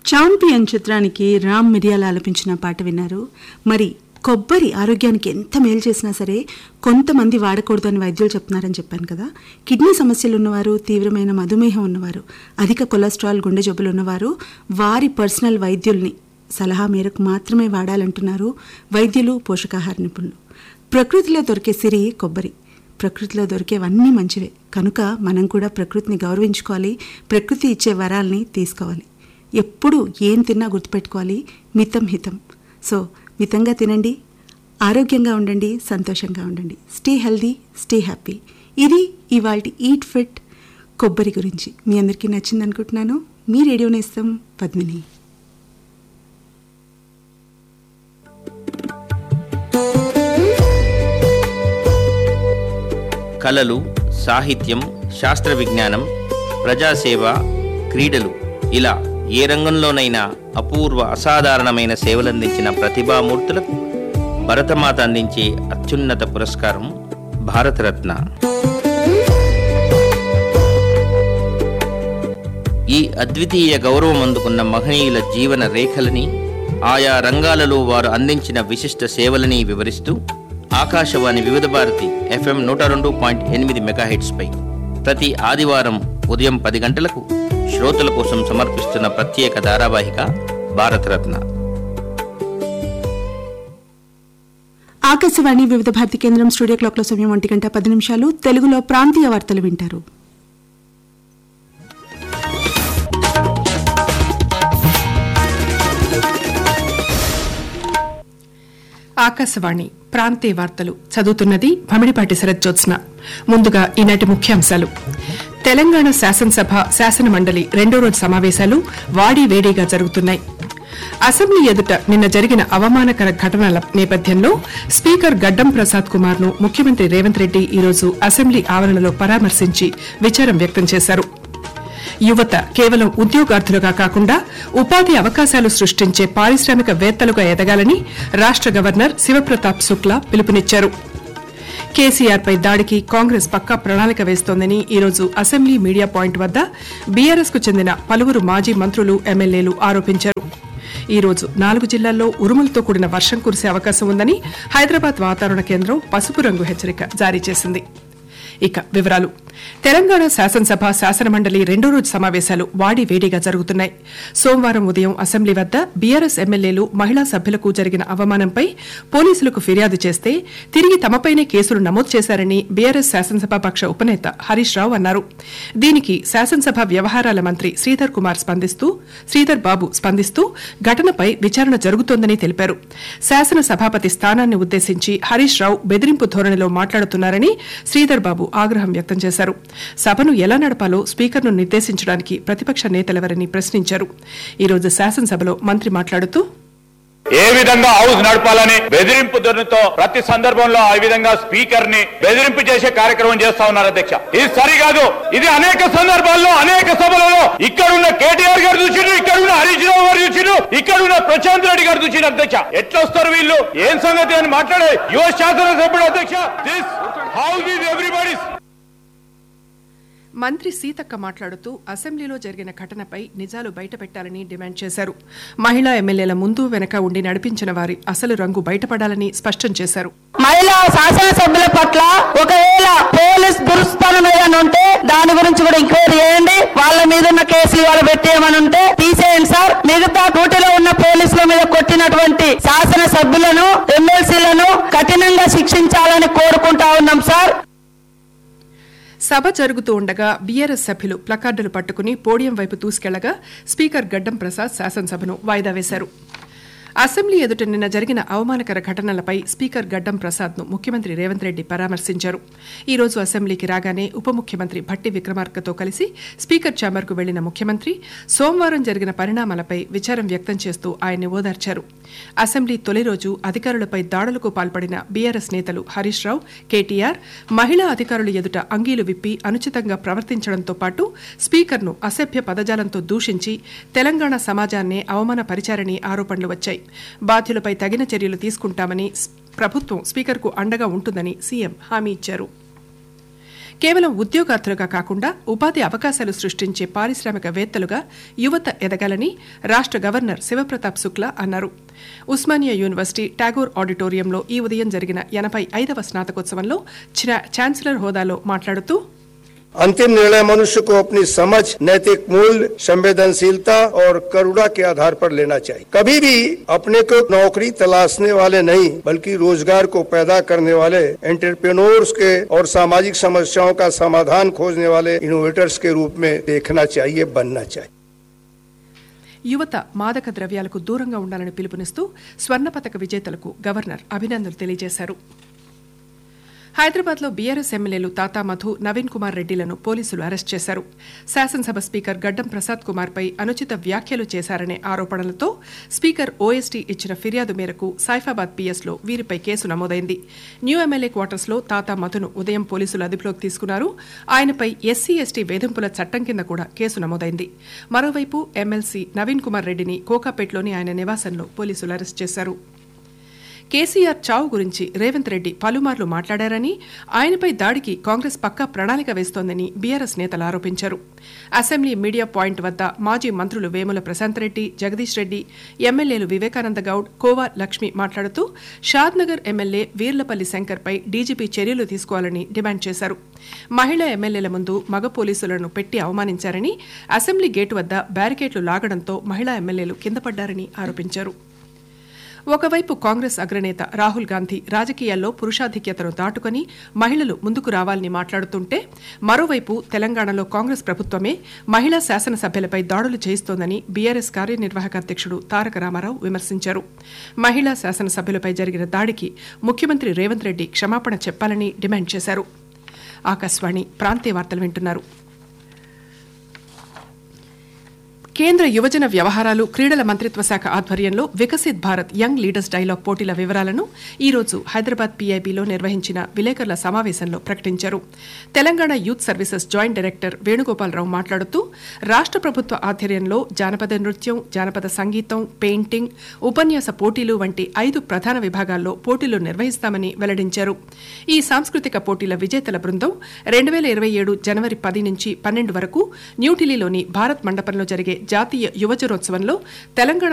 champion చిత్రానికి రామ్ మిరియాల ఆలపించిన పాట విన్నారు మరి కొబ్బరి ఆరోగ్యానికి ఎంత మేలు చేసినా సరే కొంతమంది వాడకూడదని వైద్యులు చెప్తున్నారని చెప్పాను కదా కిడ్నీ సమస్యలు ఉన్నవారు తీవ్రమైన మధుమేహం ఉన్నవారు అధిక కొలెస్ట్రాల్ గుండె జబ్బులు ఉన్నవారు వారి పర్సనల్ వైద్యుల్ని సలహా మేరకు మాత్రమే వాడాలంటున్నారు వైద్యులు పోషకాహార నిపుణులు ప్రకృతిలో దొరికే సిరి కొబ్బరి ప్రకృతిలో దొరికేవన్నీ మంచివే కనుక మనం కూడా ప్రకృతిని గౌరవించుకోవాలి ప్రకృతి ఇచ్చే వరాల్ని తీసుకోవాలి ఎప్పుడు ఏం తిన్నా గుర్తుపెట్టుకోవాలి మితం హితం సో మితంగా తినండి ఆరోగ్యంగా ఉండండి సంతోషంగా ఉండండి స్టే హెల్దీ స్టే హ్యాపీ ఇది ఇవాళ ఈట్ ఫిట్ కొబ్బరి గురించి మీ అందరికీ నచ్చింది అనుకుంటున్నాను మీ రేడియో నేస్తం పద్మిని కళలు సాహిత్యం శాస్త్ర విజ్ఞానం ప్రజాసేవ క్రీడలు ఇలా ఏ రంగంలోనైనా అపూర్వ అసాధారణమైన సేవలందించిన ప్రతిభామూర్తులకు భరతమాత అందించే అత్యున్నత పురస్కారం భారతరత్న ఈ అద్వితీయ గౌరవం అందుకున్న మహనీయుల జీవన రేఖలని ఆయా రంగాలలో వారు అందించిన విశిష్ట సేవలని వివరిస్తూ ఆకాశవాణి వివిధ భారతి ఎఫ్ఎం నూట రెండు పాయింట్ ఎనిమిది మెగాహెట్స్పై ప్రతి ఆదివారం ఉదయం పది గంటలకు శ్రోతల కోసం సమర్పిస్తున్న ప్రత్యేక ధారావాహిక భారతరత్న ఆకాశవాణి వివిధ భారతి కేంద్రం స్టూడియో క్లాక్లో సమయం ఒంటి గంట పది నిమిషాలు తెలుగులో ప్రాంతీయ వార్తలు వింటారు ఆకాశవాణి ప్రాంతీయ వార్తలు చదువుతున్నది భమిడిపాటి శరజ్జోత్స్న ముందుగా ఈనాటి ముఖ్యాంశాలు తెలంగాణ శాసనసభ శాసన మండలి రెండో రోజు సమావేశాలు వాడి వేడిగా జరుగుతున్నాయి అసెంబ్లీ ఎదుట నిన్న జరిగిన అవమానకర ఘటనల నేపథ్యంలో స్పీకర్ గడ్డం ప్రసాద్ కుమార్ ను ముఖ్యమంత్రి రేవంత్ రెడ్డి ఈరోజు అసెంబ్లీ ఆవరణలో పరామర్శించి విచారం వ్యక్తం చేశారు యువత కేవలం ఉద్యోగార్థులుగా కాకుండా ఉపాధి అవకాశాలు సృష్టించే పారిశ్రామికవేత్తలుగా ఎదగాలని రాష్ట గవర్నర్ శివప్రతాప్ శుక్లా పిలుపునిచ్చారు కేసీఆర్ పై దాడికి కాంగ్రెస్ పక్కా ప్రణాళిక వేస్తోందని ఈరోజు అసెంబ్లీ మీడియా పాయింట్ వద్ద బీఆర్ఎస్ కు చెందిన పలువురు మాజీ మంత్రులు ఎమ్మెల్యేలు ఆరోపించారు ఈ రోజు నాలుగు జిల్లాల్లో ఉరుములతో కూడిన వర్షం కురిసే అవకాశం ఉందని హైదరాబాద్ వాతావరణ కేంద్రం పసుపు రంగు హెచ్చరిక జారీ చేసింది ఇక వివరాలు తెలంగాణ శాసనసభ శాసనమండలి రెండో రోజు సమావేశాలు వాడి వేడిగా జరుగుతున్నాయి సోమవారం ఉదయం అసెంబ్లీ వద్ద బీఆర్ఎస్ ఎమ్మెల్యేలు మహిళా సభ్యులకు జరిగిన అవమానంపై పోలీసులకు ఫిర్యాదు చేస్తే తిరిగి తమపైనే కేసులు నమోదు చేశారని బీఆర్ఎస్ శాసనసభాపక్ష ఉపనేత హరీష్ రావు అన్నారు దీనికి శాసనసభ వ్యవహారాల మంత్రి శ్రీధర్ కుమార్ స్పందిస్తూ శ్రీధర్ బాబు స్పందిస్తూ ఘటనపై విచారణ జరుగుతోందని తెలిపారు శాసన సభాపతి స్థానాన్ని ఉద్దేశించి హరీష్ రావు బెదిరింపు ధోరణిలో మాట్లాడుతున్నారని శ్రీధర్ బాబు ఆగ్రహం వ్యక్తం చేశారు సభను ఎలా నడపాలో స్పీకర్ను నిర్దేశించడానికి ప్రతిపక్ష నేతలెవరని ప్రశ్నించారు ఈ రోజు శాసనసభలో మంత్రి మాట్లాడుతూ ఏ విధంగా హౌస్ నడపాలని బెదిరింపు ధోరణితో ప్రతి సందర్భంలో ఆ విధంగా స్పీకర్ ని బెదిరింపు చేసే కార్యక్రమం చేస్తా ఉన్నారు అధ్యక్ష ఇది సరికాదు ఇది అనేక సందర్భాల్లో అనేక సభలలో ఇక్కడ ఉన్న కేటీఆర్ గారు చూసిరు ఇక్కడ ఉన్న హరీష్ రావు గారు చూసిరు ఇక్కడ ఉన్న ప్రశాంత్ రెడ్డి గారు చూసిరు అధ్యక్ష ఎట్లా వస్తారు వీళ్ళు ఏం సంగతి అని మాట్లాడే యువ శాసనసభ్యుడు అధ్యక్ష దిస్ హౌస్ ఈజ్ ఎవ్రీబడీస్ మంత్రి సీతక్క మాట్లాడుతూ అసెంబ్లీలో జరిగిన ఘటనపై నిజాలు బయటపెట్టాలని డిమాండ్ చేశారు మహిళా ఎమ్మెల్యేల ముందు వెనక ఉండి నడిపించిన వారి అసలు రంగు బయటపడాలని స్పష్టం చేశారు మహిళా శాసనసభ్యుల పట్ల ఒకవేళ పోలీస్ దురుస్థానం ఏదైనా ఉంటే దాని గురించి కూడా ఎంక్వైరీ చేయండి వాళ్ళ మీద ఉన్న కేసులు వాళ్ళు పెట్టేయమని ఉంటే తీసేయండి సార్ మిగతా డ్యూటీలో ఉన్న పోలీసుల మీద కొట్టినటువంటి శాసన సభ్యులను ఎమ్మెల్సీలను కఠినంగా శిక్షించాలని కోరుకుంటా ఉన్నాం సార్ సభ జరుగుతూ ఉండగా బీఆర్ఎస్ సభ్యులు ప్లకార్డులు పట్టుకుని పోడియం వైపు దూసుకెళ్లగా స్పీకర్ గడ్డం ప్రసాద్ శాసనసభను వాయిదా వేశారు అసెంబ్లీ ఎదుట నిన్న జరిగిన అవమానకర ఘటనలపై స్పీకర్ గడ్డం ప్రసాద్ ను ముఖ్యమంత్రి రేవంత్ రెడ్డి పరామర్శించారు ఈ రోజు అసెంబ్లీకి రాగానే ఉప ముఖ్యమంత్రి భట్టి విక్రమార్కతో కలిసి స్పీకర్ ఛాంబర్ కు వెళ్లిన ముఖ్యమంత్రి సోమవారం జరిగిన పరిణామాలపై విచారం వ్యక్తం చేస్తూ ఆయన్ని ఓదార్చారు అసెంబ్లీ తొలి రోజు అధికారులపై దాడులకు పాల్పడిన బీఆర్ఎస్ నేతలు హరీష్ రావు కేటీఆర్ మహిళా అధికారుల ఎదుట అంగీలు విప్పి అనుచితంగా ప్రవర్తించడంతో పాటు స్పీకర్ను అసభ్య పదజాలంతో దూషించి తెలంగాణ సమాజాన్నే అవమానపరిచారని ఆరోపణలు వచ్చాయి బాధ్యులపై తగిన చర్యలు తీసుకుంటామని స్- ప్రభుత్వం స్పీకర్కు అండగా ఉంటుందని సీఎం హామీ ఇచ్చారు కేవలం ఉద్యోగార్థులుగా కాకుండా ఉపాధి అవకాశాలు సృష్టించే పారిశ్రామికవేత్తలుగా యువత ఎదగాలని రాష్ట గవర్నర్ శివప్రతాప్ శుక్లా అన్నారు ఉస్మానియా యూనివర్సిటీ టాగోర్ ఆడిటోరియంలో ఈ ఉదయం జరిగిన ఎనభై ఐదవ స్నాతకోత్సవంలో ఛా- ఛాన్సలర్ హోదాలో మాట్లాడుతూ अंतिम निर्णय मनुष्य को अपनी समझ नैतिक मूल्य संवेदनशीलता और करुणा के आधार पर लेना चाहिए कभी भी अपने को नौकरी तलाशने वाले नहीं बल्कि रोजगार को पैदा करने वाले एंटरप्रेन्योर्स के और सामाजिक समस्याओं का समाधान खोजने वाले इनोवेटर्स के रूप में देखना चाहिए बनना चाहिए యువత మాదక ద్రవ్యాలకు దూరంగా ఉండాలని పిలుపునిస్తూ స్వర్ణ పతక విజేతలకు గవర్నర్ అభినందనలు తెలియజేశారు హైదరాబాద్లో బీఆర్ఎస్ ఎమ్మెల్యేలు తాతా మధు నవీన్ కుమార్ రెడ్డిలను పోలీసులు అరెస్ట్ చేశారు శాసనసభ స్పీకర్ గడ్డం ప్రసాద్ కుమార్ పై అనుచిత వ్యాఖ్యలు చేశారనే ఆరోపణలతో స్పీకర్ ఓఎస్టీ ఇచ్చిన ఫిర్యాదు మేరకు సైఫాబాద్ పీఎస్లో వీరిపై కేసు నమోదైంది న్యూ ఎమ్మెల్యే క్వార్టర్స్లో తాతా మధును ఉదయం పోలీసులు అదుపులోకి తీసుకున్నారు ఆయనపై ఎస్సీ ఎస్టీ వేధింపుల చట్టం కింద కూడా కేసు నమోదైంది మరోవైపు ఎమ్మెల్సీ నవీన్ కుమార్ రెడ్డిని కోకాపేట్లోని ఆయన నివాసంలో పోలీసులు అరెస్ట్ చేశారు కేసీఆర్ చావు గురించి రేవంత్ రెడ్డి పలుమార్లు మాట్లాడారని ఆయనపై దాడికి కాంగ్రెస్ పక్కా ప్రణాళిక వేస్తోందని బీఆర్ఎస్ నేతలు ఆరోపించారు అసెంబ్లీ మీడియా పాయింట్ వద్ద మాజీ మంత్రులు వేముల ప్రశాంత్ రెడ్డి జగదీష్ రెడ్డి ఎమ్మెల్యేలు వివేకానంద గౌడ్ కోవా లక్ష్మి మాట్లాడుతూ షాద్నగర్ ఎమ్మెల్యే వీర్లపల్లి శంకర్పై డీజీపీ చర్యలు తీసుకోవాలని డిమాండ్ చేశారు మహిళా ఎమ్మెల్యేల ముందు మగ పోలీసులను పెట్టి అవమానించారని అసెంబ్లీ గేటు వద్ద బ్యారికేడ్లు లాగడంతో మహిళా ఎమ్మెల్యేలు కిందపడ్డారని ఆరోపించారు ఒకవైపు కాంగ్రెస్ అగ్రనేత రాహుల్ గాంధీ రాజకీయాల్లో పురుషాధిక్యతను దాటుకుని మహిళలు ముందుకు రావాలని మాట్లాడుతుంటే మరోవైపు తెలంగాణలో కాంగ్రెస్ ప్రభుత్వమే మహిళా శాసనసభ్యులపై దాడులు చేయిస్తోందని బీఆర్ఎస్ కార్యనిర్వాహక అధ్యక్షుడు తారక రామారావు విమర్శించారు మహిళా శాసనసభ్యులపై జరిగిన దాడికి ముఖ్యమంత్రి రేవంత్ రెడ్డి క్షమాపణ చెప్పాలని డిమాండ్ చేశారు ఆకాశవాణి ప్రాంతీయ వార్తలు వింటున్నారు కేంద్ర యువజన వ్యవహారాలు క్రీడల మంత్రిత్వ శాఖ ఆధ్వర్యంలో Viksit Bharat young leaders dialogue పోటీల వివరాలను ఈ రోజు హైదరాబాద్ పీఐబీలో నిర్వహించిన విలేకరుల సమావేశంలో ప్రకటించారు Telangana youth services joint director Venugopalarao మాట్లాడుతూ రాష్ట్ర ప్రభుత్వ ఆధ్వర్యంలో జానపద నృత్యం జానపద సంగీతం పెయింటింగ్ ఉపన్యాస పోటీలు వంటి ఐదు ప్రధాన విభాగాల్లో పోటీలు నిర్వహిస్తామని వెల్లడించారు ఈ సాంస్కృతిక పోటీల విజేతల బృందం రెండు వేల ఇరవై ఏడు జనవరి పది నుంచి పన్నెండు వరకు న్యూఢిల్లీలోని భారత్ మండపంలో జరిగే జాతీయ యువజనోత్సవంలో తెలంగాణ